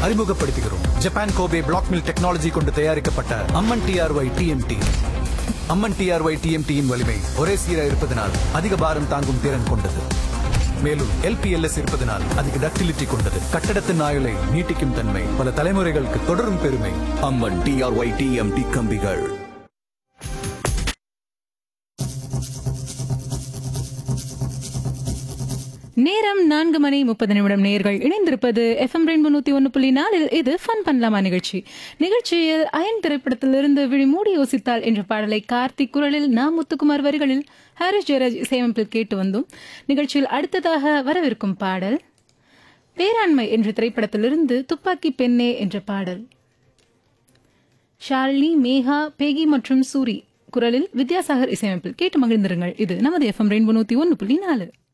அறிமுகப்படுத்துகிறோம் Japan Kobe black mill technology கொண்டு தயாரிக்கப்பட்ட Amman T R Y T M T Amman T R Y டிஎம்டியின் வலிமை ஒரே சீரா இருப்பதனால் அதிக பாரம் தாங்கும் திறன் கொண்டது மேலும் எல்பிஎல்எஸ் இருப்பதனால் அதிக டக்டிலிட்டி கொண்டது கட்டடத்தின் ஆயுளை நீட்டிக்கும் தன்மை பல தலைமுறைகளுக்கு தொடரும் பெருமை அம்மன் டிஆர்ஒய் டிஎம்டி கம்பிகள் நேரம் நான்கு மணி முப்பது நிமிடம் நேர்கள் இணைந்திருப்பது எஃப்எம் ரெயின்போ நூத்தி ஒன்று புள்ளி நாலில் இது ஃபன் பண்ணலாமா நிகழ்ச்சி நிகழ்ச்சியில் அயன் திரைப்படத்திலிருந்து விழிமூடி யோசித்தால் என்ற பாடலை கார்த்திக் குரலில் நா முத்துக்குமார் வரிகளில் ஹாரிஸ் ஜெயராஜ் இசையமைப்பில் கேட்டு வந்தோம் நிகழ்ச்சியில் அடுத்ததாக வரவிருக்கும் பாடல் பேராண்மை என்ற திரைப்படத்திலிருந்து துப்பாக்கி பெண்ணே என்ற பாடல் ஷாலினி மேகா பேகி மற்றும் சூரி குரலில் வித்யாசாகர் இசையமைப்பில் கேட்டு மகிழ்ந்திருங்கள் இது நமது எஃப்எம் ரெயின்போ நூத்தி ஒன்று புள்ளி நாலு